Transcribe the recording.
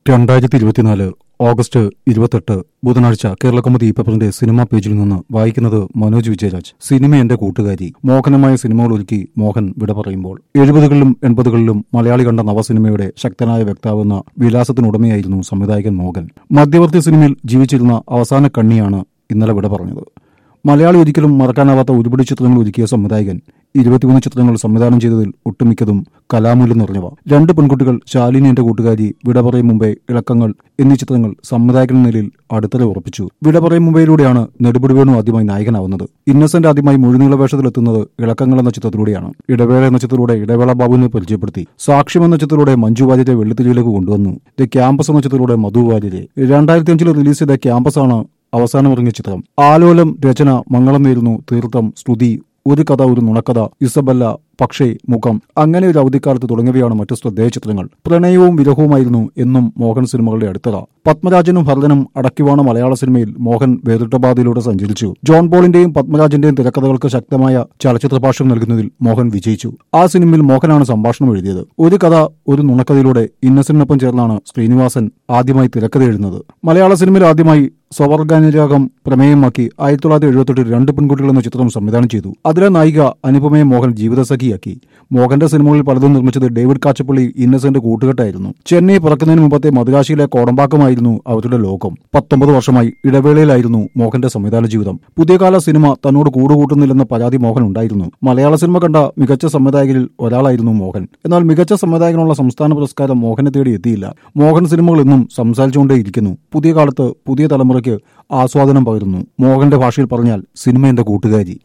രണ്ടായിരത്തി ഇരുപത്തിനാല് ഓഗസ്റ്റ് ഇരുപത്തെട്ട് ബുധനാഴ്ച കേരള കൗമുദി പേപ്പറിന്റെ സിനിമാ പേജിൽ നിന്ന് വായിക്കുന്നത് മനോജ് വിജയരാജ് സിനിമ എന്റെ കൂട്ടുകാരി മോഹനമായ സിനിമകൾ ഒരുക്കി മോഹൻ വിട പറയുമ്പോൾ എഴുപതുകളിലും എൺപതുകളിലും മലയാളി കണ്ട നവസിനിമയുടെ ശക്തനായ വ്യക്താവെന്ന വിലാസത്തിനുടമയായിരുന്നു സംവിധായകൻ മോഹൻ മധ്യവർത്തി സിനിമയിൽ ജീവിച്ചിരുന്ന അവസാന കണ്ണിയാണ് ഇന്നലെ വിട പറഞ്ഞത് മലയാളി ഒരിക്കലും മറക്കാനാവാത്ത ഒരുപിടി ചിത്രങ്ങൾ ഒരുക്കിയ സംവിധായകൻ ഇരുപത്തിമൂന്ന് ചിത്രങ്ങൾ സംവിധാനം ചെയ്തതിൽ ഒട്ടുമിക്കതും കലാമൂല്യം നിറഞ്ഞവ രണ്ട് പെൺകുട്ടികൾ ശാലിനി എന്റെ കൂട്ടുകാരി വിട പറയും മുമ്പേ ഇളക്കങ്ങൾ എന്നീ ചിത്രങ്ങൾ സംവിധായകൻ എന്ന നിലയിൽ അടുത്തല ഉറപ്പിച്ചു വിട പറയും മുമ്പയിലൂടെയാണ് നെടുപടി വേണു ആദ്യമായി നായകനാവുന്നത് ഇന്നസെന്റ് ആദ്യമായി മുഴുനീള വേഷത്തിലെത്തുന്നത് ഇളക്കങ്ങൾ എന്ന ചിത്രത്തിലൂടെയാണ് ഇടവേള എന്ന ചിത്രത്തിലൂടെ ഇടവേള ബാബുവിനെ പരിചയപ്പെടുത്തി സാക്ഷ്യം എന്ന ചിത്രത്തിലൂടെ മഞ്ജു വാര്യരെ വെള്ളിത്തിരിയിലേക്ക് കൊണ്ടുവന്നു ദ ക്യാമ്പസ് എന്ന ചിത്രത്തിലൂടെ മധു വാര്യരെ രണ്ടായിരത്തി അഞ്ചിൽ റിലീസ് ചെയ്ത ക്യാമ്പസ് ആണ് അവസാനമിറങ്ങിയ ചിത്രം ആലോലം രചന മംഗളം നേരുന്നു തീർത്ഥം സ്തുതി ഒരു കഥ ഒരു നുണക്കഥ ഇസബല്ല പക്ഷേ മുഖം അങ്ങനെ ഒരു അവധിക്കാലത്ത് തുടങ്ങിയവയാണ് മറ്റു ശ്രദ്ധേയ ചിത്രങ്ങൾ പ്രണയവും വിരഹവുമായിരുന്നു എന്നും മോഹൻ സിനിമകളുടെ അടുത്തറ പത്മരാജനും ഭരതനും അടക്കിവാണ മലയാള സിനിമയിൽ മോഹൻ വേറിട്ട പാതയിലൂടെ സഞ്ചരിച്ചു ജോൺ പോളിന്റെയും പത്മരാജന്റെയും തിരക്കഥകൾക്ക് ശക്തമായ ചലച്ചിത്ര ഭാഷ്യം നൽകുന്നതിൽ മോഹൻ വിജയിച്ചു ആ സിനിമയിൽ മോഹനാണ് സംഭാഷണം എഴുതിയത് ഒരു കഥ ഒരു നുണക്കഥയിലൂടെ ഇന്നസെന്റിനൊപ്പം ചേർന്നാണ് ശ്രീനിവാസൻ ആദ്യമായി തിരക്കഥ എഴുതുന്നത് മലയാള സിനിമയിൽ ആദ്യമായി സ്വവർഗാനുരാഗം പ്രമേയമാക്കി ആയിരത്തി തൊള്ളായിരത്തി എഴുപത്തെട്ടിൽ രണ്ട് പെൺകുട്ടികൾ എന്ന ചിത്രം സംവിധാനം ചെയ്തു അതിലെ നായിക അനുപമയെ മോഹൻ ജീവിതസഖിയാക്കി മോഹന്റെ സിനിമകളിൽ പലതും നിർമ്മിച്ചത് ഡേവിഡ് കാച്ചപ്പള്ളി ഇന്നസെന്റ് കൂട്ടുകെട്ടായിരുന്നു ചെന്നൈ പിറക്കുന്നതിന് മുമ്പത്തെ മദുരാശിയിലെ കോടമ്പാക്കമായിരുന്നു അവരുടെ ലോകം പത്തൊമ്പത് വർഷമായി ഇടവേളയിലായിരുന്നു മോഹന്റെ സംവിധാന ജീവിതം പുതിയ കാല സിനിമ തന്നോട് കൂടുകൂട്ടുന്നില്ലെന്ന പരാതി മോഹൻ ഉണ്ടായിരുന്നു മലയാള സിനിമ കണ്ട മികച്ച സംവിധായകരിൽ ഒരാളായിരുന്നു മോഹൻ എന്നാൽ മികച്ച സംവിധായകനുള്ള സംസ്ഥാന പുരസ്കാരം മോഹനെ തേടി എത്തിയില്ല മോഹൻ സിനിമകൾ എന്നും സംസാരിച്ചുകൊണ്ടേയിരിക്കുന്നു പുതിയ കാലത്ത് പുതിയ തലമുറയ്ക്ക് ആസ്വാദനം പകരുന്നു മോഹന്റെ ഭാഷയിൽ പറഞ്ഞാൽ സിനിമ എന്റെ കൂട്ടുകാരി